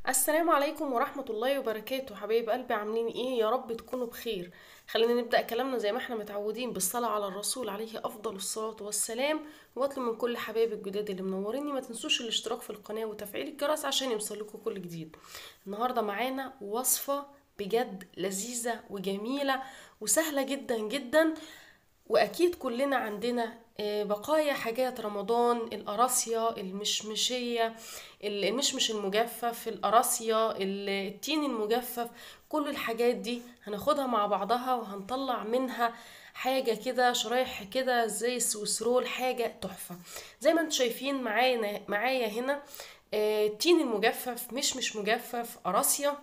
السلام عليكم ورحمة الله وبركاته حبايب قلبي عاملين ايه يا رب تكونوا بخير خلينا نبدأ كلامنا زي ما احنا متعودين بالصلاة على الرسول عليه أفضل الصلاة والسلام واطلب من كل حبايب الجداد اللي منوريني ما تنسوش الاشتراك في القناة وتفعيل الجرس عشان يوصلكوا كل جديد النهاردة معانا وصفة بجد لذيذة وجميلة وسهلة جدا جدا واكيد كلنا عندنا آه، بقايا حاجات رمضان القراصية المشمشية المشمش المجفف القراصية التين المجفف كل الحاجات دي هناخدها مع بعضها وهنطلع منها حاجة كده شرايح كده زي السويسرول حاجة تحفة زي ما انتم شايفين معانا معايا هنا آه، التين المجفف مشمش مجفف قراصية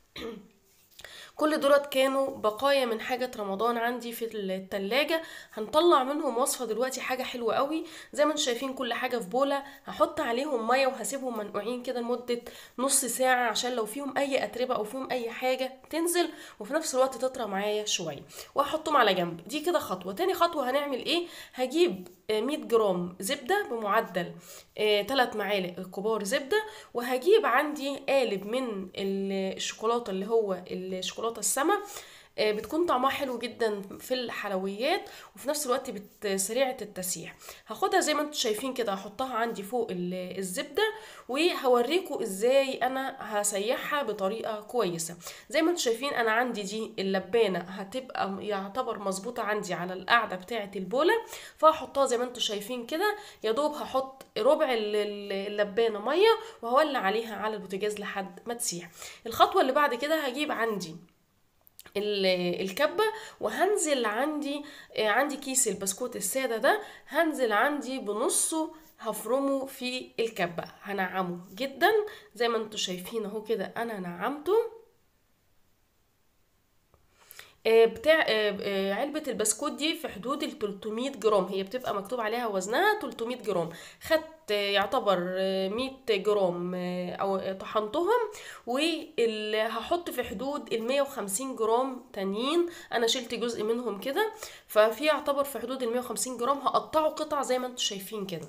كل دولت كانوا بقايا من حاجة رمضان عندي في التلاجة هنطلع منهم وصفة دلوقتي حاجة حلوة قوي زي ما انتم شايفين كل حاجة في بولة هحط عليهم مية وهسيبهم منقوعين كده لمدة نص ساعة عشان لو فيهم أي أتربة أو فيهم أي حاجة تنزل وفي نفس الوقت تطرى معايا شوية وهحطهم على جنب دي كده خطوة تاني خطوة هنعمل ايه هجيب آه، 100 جرام زبدة بمعدل 3 معالق كبار زبدة وهجيب عندي قالب من ال- الشوكولاتة اللي هو الشوكولاتة السما آه، بتكون طعمها حلو جدا في الحلويات وفي نفس الوقت بت- سريعة التسييح هاخدها زي ما انتم شايفين كده هحطها عندي فوق ال- الزبدة وهوريكم ازاي انا هسيحها بطريقة كويسة زي ما انتم شايفين انا عندي دي اللبانة هتبقى يعتبر مظبوطة عندي على القاعدة بتاعة البولة فهحطها زي ما انتم شايفين كده يا دوب هحط ربع ال- ال- اللبانة مية وهولع عليها على البوتاجاز لحد ما تسيح الخطوة اللي بعد كده هجيب عندي ال- الكبة وهنزل عندي آه، عندي كيس البسكوت السادة ده هنزل عندي بنصه هفرمه في الكبة هنعمه جدا زي ما انتوا شايفين اهو كده انا نعمته آه، بتاع آه، آه، علبة البسكوت دي في حدود ال 300 جرام هي بتبقى مكتوب عليها وزنها 300 جرام خدت آه، يعتبر آه، 100 جرام آه، او آه، طحنتهم وهحط في حدود ال 150 جرام تانيين انا شلت جزء منهم كده ففي يعتبر في حدود ال 150 جرام هقطعه قطع زي ما انتم شايفين كده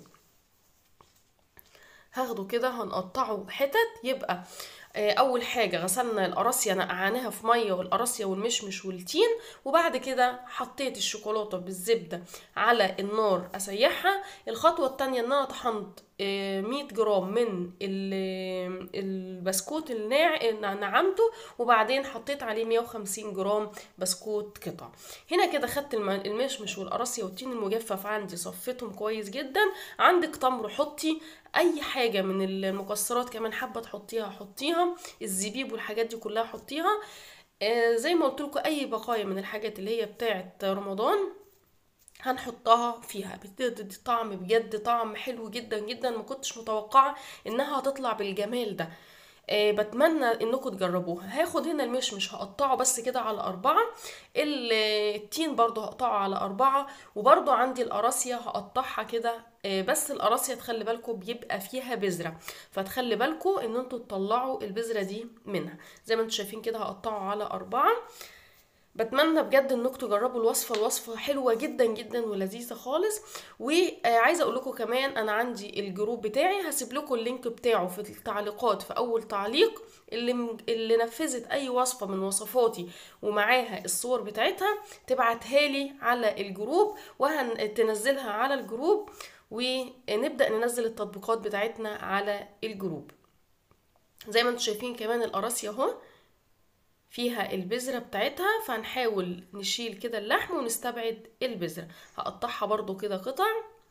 هاخده كده هنقطعه حتت يبقى آه، اول حاجه غسلنا القراصيه نقعناها في ميه والقراصيه والمشمش والتين وبعد كده حطيت الشوكولاته بالزبده على النار اسيحها الخطوه التانية ان انا طحنت آه، 100 جرام من ال- البسكوت الناع نعمته وبعدين حطيت عليه 150 جرام بسكوت قطع هنا كده خدت الم- المشمش والقراصيه والتين المجفف عندي صفيتهم كويس جدا عندك تمر حطي اي حاجه من المكسرات كمان حابه تحطيها حطيها الزبيب والحاجات دي كلها حطيها آه زي ما قلت لكم اي بقايا من الحاجات اللي هي بتاعه رمضان هنحطها فيها بتدي طعم بجد طعم حلو جدا جدا ما كنتش متوقعه انها هتطلع بالجمال ده آه بتمنى انكم تجربوها هاخد هنا المشمش هقطعه بس كده على أربعة ال- التين برضو هقطعه على أربعة وبرضو عندي القراصية هقطعها كده آه بس القراصية تخلي بالكم بيبقى فيها بذرة فتخلي بالكم ان انتوا تطلعوا البذرة دي منها زي ما انتوا شايفين كده هقطعه على أربعة بتمنى بجد انكم تجربوا الوصفه الوصفه حلوه جدا جدا ولذيذه خالص وعايزه اقول لكم كمان انا عندي الجروب بتاعي هسيب لكم اللينك بتاعه في التعليقات في اول تعليق اللي اللي نفذت اي وصفه من وصفاتي ومعاها الصور بتاعتها تبعتها لي على الجروب وهتنزلها على الجروب ونبدا ننزل التطبيقات بتاعتنا على الجروب زي ما انتم شايفين كمان القراصية اهو فيها البذرة بتاعتها فهنحاول نشيل كده اللحم ونستبعد البذرة هقطعها برضو كده قطع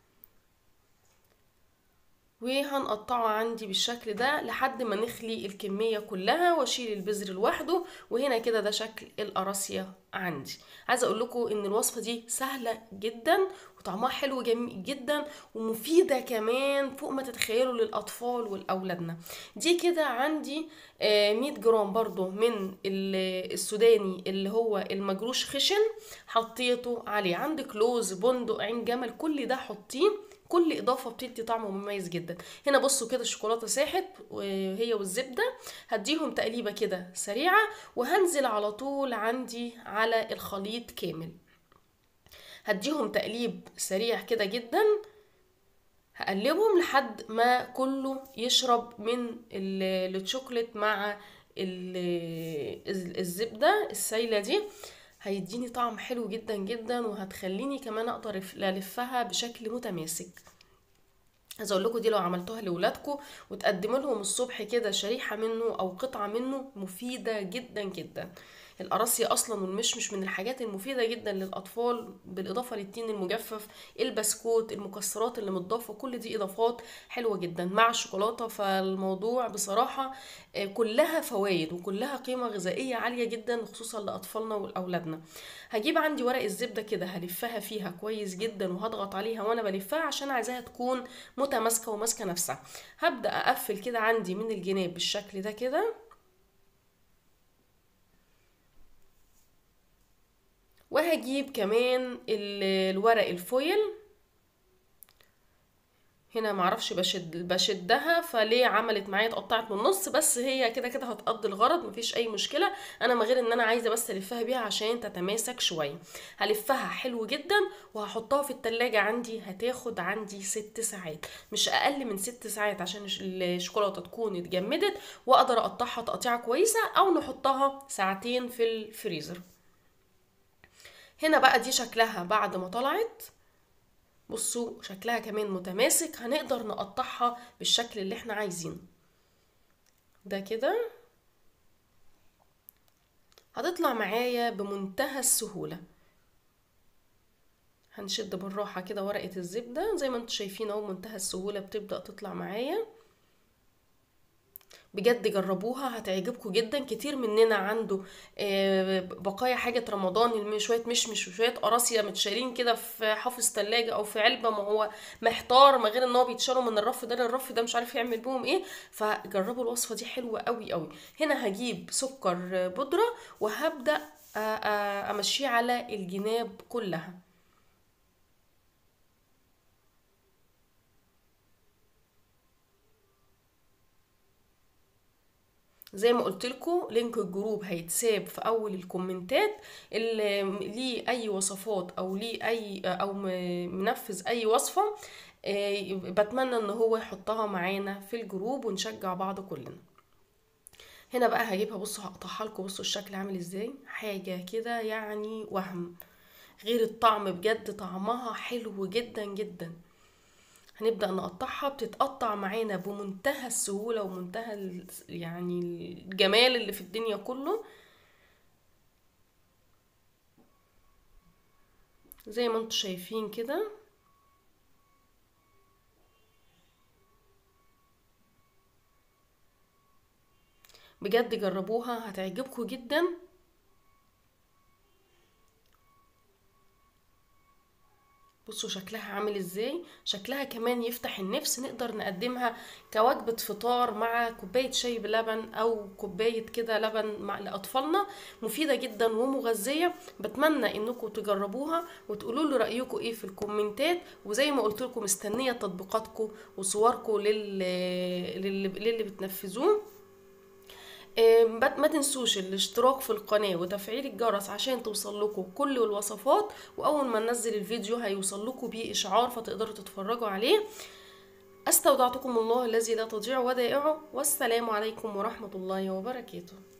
وهنقطعه عندي بالشكل ده لحد ما نخلي الكمية كلها واشيل البذر لوحده وهنا كده ده شكل القراصية عندي عايزة اقول لكم ان الوصفة دي سهلة جدا وطعمها حلو جميل جدا ومفيدة كمان فوق ما تتخيلوا للأطفال والأولادنا دي كده عندي آه، 100 جرام برضو من ال- السوداني اللي هو المجروش خشن حطيته عليه عندك لوز بندق عين جمل كل ده حطيه كل اضافه بتدي طعم مميز جدا هنا بصوا كده الشوكولاته ساحت وهي والزبده هديهم تقليبه كده سريعه وهنزل على طول عندي على الخليط كامل هديهم تقليب سريع كده جدا هقلبهم لحد ما كله يشرب من ال- الشوكولات مع ال- الز- الزبدة السايلة دي هيديني طعم حلو جدا جدا وهتخليني كمان اقدر أف- الفها بشكل متماسك عايزه اقول لكم دي لو عملتوها لاولادكم وتقدموا لهم الصبح كده شريحه منه او قطعه منه مفيده جدا جدا القراصية اصلا والمشمش من الحاجات المفيده جدا للاطفال بالاضافه للتين المجفف البسكوت المكسرات اللي متضافه كل دي اضافات حلوه جدا مع الشوكولاته فالموضوع بصراحه آه، كلها فوائد وكلها قيمه غذائيه عاليه جدا خصوصا لاطفالنا واولادنا هجيب عندي ورق الزبده كده هلفها فيها كويس جدا وهضغط عليها وانا بلفها عشان عايزاها تكون متماسكه وماسكه نفسها هبدا اقفل كده عندي من الجناب بالشكل ده كده وهجيب كمان ال- الورق الفويل هنا معرفش بشد بشدها فليه عملت معايا اتقطعت من النص بس هي كده كده هتقضي الغرض مفيش اي مشكله انا ما غير ان انا عايزه بس الفها بيها عشان تتماسك شويه هلفها حلو جدا وهحطها في التلاجة عندي هتاخد عندي ست ساعات مش اقل من ست ساعات عشان الش- الشوكولاته تكون اتجمدت واقدر اقطعها تقطيعه كويسه او نحطها ساعتين في الفريزر هنا بقى دي شكلها بعد ما طلعت بصوا شكلها كمان متماسك هنقدر نقطعها بالشكل اللي احنا عايزينه ده كده هتطلع معايا بمنتهى السهولة هنشد بالراحة كده ورقة الزبدة زي ما انتوا شايفين اهو منتهى السهولة بتبدأ تطلع معايا بجد جربوها هتعجبكم جدا كتير مننا عنده آه، بقايا حاجة رمضان الم- شوية مشمش وشوية قراصية متشالين كده في حافظ تلاجة أو في علبة ما هو محتار ما غير ان هو بيتشالوا من الرف ده للرف ده مش عارف يعمل بيهم ايه فجربوا الوصفة دي حلوة قوي قوي هنا هجيب سكر بودرة وهبدأ آه، آه، أمشيه على الجناب كلها زي ما قلت لكم لينك الجروب هيتساب في اول الكومنتات اللي ليه اي وصفات او ليه اي او م- منفذ اي وصفة آه، بتمنى ان هو يحطها معانا في الجروب ونشجع بعض كلنا هنا بقى هجيبها بصوا هقطعها لكم بصوا الشكل عامل ازاي حاجة كده يعني وهم غير الطعم بجد طعمها حلو جدا جدا هنبدأ نقطعها بتتقطع معانا بمنتهى السهولة ومنتهى ال- يعني الجمال اللي في الدنيا كله زي ما انتوا شايفين كده بجد جربوها هتعجبكم جدا بصوا شكلها عامل ازاي شكلها كمان يفتح النفس نقدر نقدمها كوجبة فطار مع كوباية شاي بلبن او كوباية كده لبن مع لأطفالنا مفيدة جدا ومغذية بتمنى انكم تجربوها وتقولوا لي رأيكم ايه في الكومنتات وزي ما قلت لكم مستنية تطبيقاتكم وصوركم لل... للي... للي بتنفذوه آه، ما ما تنسوش الاشتراك في القناة وتفعيل الجرس عشان توصل لكم كل الوصفات واول ما ننزل الفيديو هيوصل لكم بيه اشعار فتقدروا تتفرجوا عليه استودعتكم الله الذي لا تضيع ودائعه والسلام عليكم ورحمة الله وبركاته